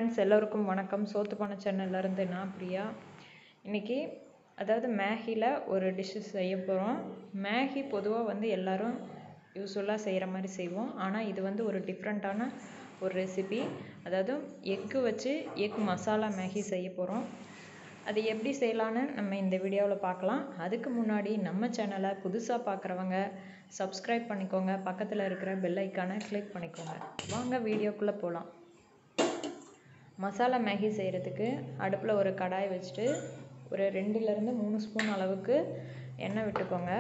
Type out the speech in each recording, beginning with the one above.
friends எல்லோருக்கும் வணக்கம் சோத்துப்பானை சேனல்லேருந்து நான் பிரியா இன்றைக்கி அதாவது மேகியில் ஒரு டிஷ்ஷு செய்ய போகிறோம் மேகி பொதுவாக வந்து எல்லோரும் யூஸ்வலாக செய்கிற மாதிரி செய்வோம் ஆனால் இது வந்து ஒரு டிஃப்ரெண்ட்டான ஒரு ரெசிபி அதாவது எக்கு வச்சு எக் மசாலா மேகி செய்ய போகிறோம் அது எப்படி செய்யலான்னு நம்ம இந்த வீடியோவில் பார்க்கலாம் அதுக்கு முன்னாடி நம்ம சேனலை புதுசாக பார்க்குறவங்க சப்ஸ்கிரைப் பண்ணிக்கோங்க பக்கத்தில் இருக்கிற பெல் ஐக்கானை கிளிக் பண்ணிக்கோங்க வாங்க வீடியோக்குள்ளே போகலாம் மசாலா மேகி செய்கிறதுக்கு அடுப்பில் ஒரு கடாய் வச்சுட்டு ஒரு ரெண்டுலேருந்து மூணு ஸ்பூன் அளவுக்கு எண்ணெய் விட்டுக்கோங்க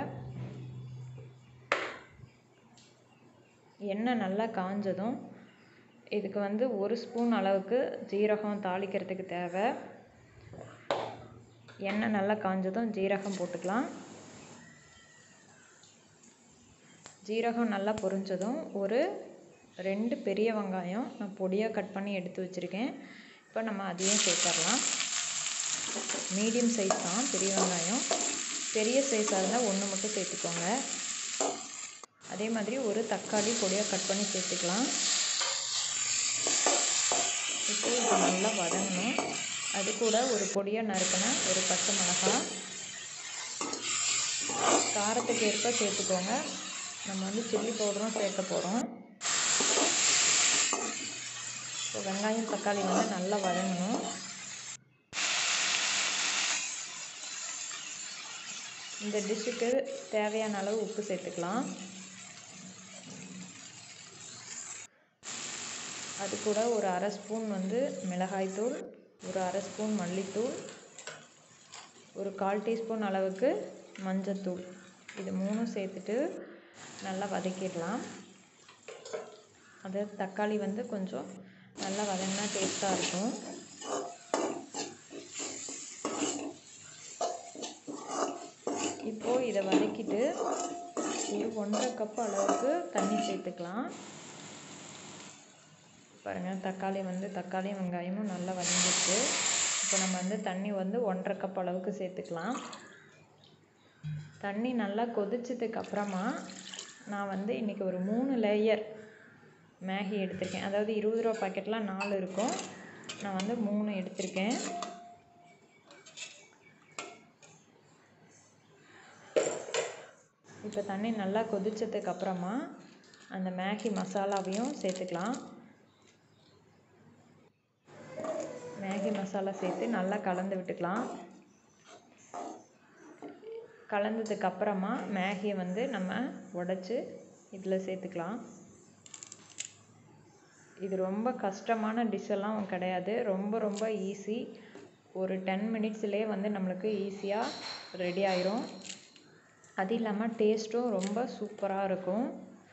எண்ணெய் நல்லா காஞ்சதும் இதுக்கு வந்து ஒரு ஸ்பூன் அளவுக்கு ஜீரகம் தாளிக்கிறதுக்கு தேவை எண்ணெய் நல்லா காஞ்சதும் ஜீரகம் போட்டுக்கலாம் ஜீரகம் நல்லா பொரிஞ்சதும் ஒரு ரெண்டு பெரிய வெங்காயம் நான் பொடியாக கட் பண்ணி எடுத்து வச்சுருக்கேன் இப்போ நம்ம அதையும் சேர்த்துடலாம் மீடியம் சைஸ் தான் பெரிய வெங்காயம் பெரிய சைஸாக இருந்தால் ஒன்று மட்டும் சேர்த்துக்கோங்க அதே மாதிரி ஒரு தக்காளி பொடியாக கட் பண்ணி சேர்த்துக்கலாம் இப்போ இது நல்லா வதங்கணும் அது கூட ஒரு பொடியாக நறுக்கின ஒரு பச்சை மிளகாய் காரத்துக்கு ஏற்ப சேர்த்துக்கோங்க நம்ம வந்து சில்லி பவுடரும் சேர்க்க போகிறோம் இப்போ வெங்காயம் தக்காளி வந்து நல்லா வதங்கணும் இந்த டிஷ்ஷுக்கு தேவையான அளவு உப்பு சேர்த்துக்கலாம் அது கூட ஒரு அரை ஸ்பூன் வந்து மிளகாய்த்தூள் ஒரு அரை ஸ்பூன் மல்லித்தூள் ஒரு கால் டீஸ்பூன் அளவுக்கு மஞ்சத்தூள் இது மூணும் சேர்த்துட்டு நல்லா வதக்கிடலாம் அது தக்காளி வந்து கொஞ்சம் நல்லா வதங்கினா டேஸ்ட்டாக இருக்கும் இப்போது இதை வதக்கிட்டு ஒரு ஒன்றரை கப் அளவுக்கு தண்ணி சேர்த்துக்கலாம் பாருங்கள் தக்காளி வந்து தக்காளி வெங்காயமும் நல்லா வதங்கிட்டு இப்போ நம்ம வந்து தண்ணி வந்து ஒன்றரை கப் அளவுக்கு சேர்த்துக்கலாம் தண்ணி நல்லா கொதிச்சதுக்கு அப்புறமா நான் வந்து இன்றைக்கி ஒரு மூணு லேயர் மேகி எடுத்திருக்கேன் அதாவது இருபது ரூபா பாக்கெட்லாம் நாலு இருக்கும் நான் வந்து மூணு எடுத்திருக்கேன் இப்போ தண்ணி நல்லா கொதிச்சதுக்கு அப்புறமா அந்த மேகி மசாலாவையும் சேர்த்துக்கலாம் மேகி மசாலா சேர்த்து நல்லா கலந்து விட்டுக்கலாம் கலந்ததுக்கு அப்புறமா மேகியை வந்து நம்ம உடச்சி இதில் சேர்த்துக்கலாம் இது ரொம்ப கஷ்டமான டிஷ்ஷெல்லாம் கிடையாது ரொம்ப ரொம்ப ஈஸி ஒரு டென் மினிட்ஸ்லேயே வந்து நம்மளுக்கு ஈஸியாக ரெடி ஆயிரும் அது இல்லாமல் டேஸ்ட்டும் ரொம்ப சூப்பராக இருக்கும்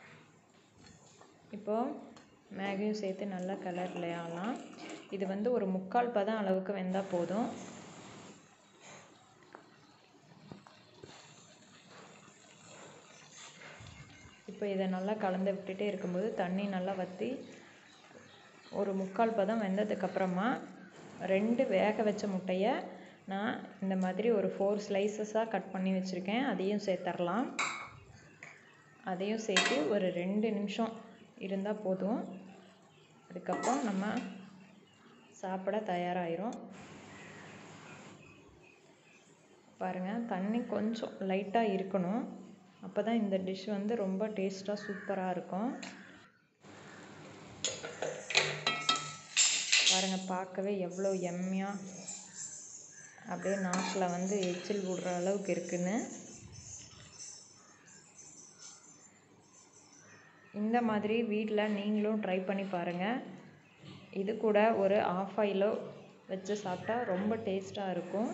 இப்போது மேகியும் சேர்த்து நல்லா கலர்லையாலாம் இது வந்து ஒரு முக்கால் பதம் அளவுக்கு வெந்தால் போதும் இப்போ இதை நல்லா கலந்து விட்டுட்டே இருக்கும்போது தண்ணி நல்லா வற்றி ஒரு முக்கால் பதம் வெந்ததுக்கப்புறமா ரெண்டு வேக வச்ச முட்டையை நான் இந்த மாதிரி ஒரு ஃபோர் ஸ்லைசஸாக கட் பண்ணி வச்சுருக்கேன் அதையும் சேர்த்துடலாம் அதையும் சேர்த்து ஒரு ரெண்டு நிமிஷம் இருந்தால் போதும் அதுக்கப்புறம் நம்ம சாப்பிட தயாராகிரும் பாருங்கள் தண்ணி கொஞ்சம் லைட்டாக இருக்கணும் அப்போ தான் இந்த டிஷ் வந்து ரொம்ப டேஸ்ட்டாக சூப்பராக இருக்கும் பாருங்கள் பார்க்கவே எவ்வளோ எம்மியாக அப்படியே நாக்கில் வந்து எச்சில் விடுற அளவுக்கு இருக்குன்னு இந்த மாதிரி வீட்டில் நீங்களும் ட்ரை பண்ணி பாருங்கள் இது கூட ஒரு ஆஃப் ஆயிலோ வச்சு சாப்பிட்டா ரொம்ப டேஸ்ட்டாக இருக்கும்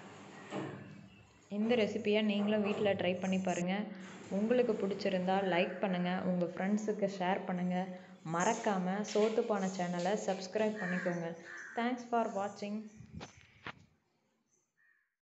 இந்த ரெசிப்பியை நீங்களும் வீட்டில் ட்ரை பண்ணி பாருங்கள் உங்களுக்கு பிடிச்சிருந்தா லைக் பண்ணுங்கள் உங்கள் ஃப்ரெண்ட்ஸுக்கு ஷேர் பண்ணுங்கள் மறக்காமல் சோத்துப்பானை சேனலை சப்ஸ்கிரைப் பண்ணிக்கோங்க தேங்க்ஸ் ஃபார் வாட்சிங்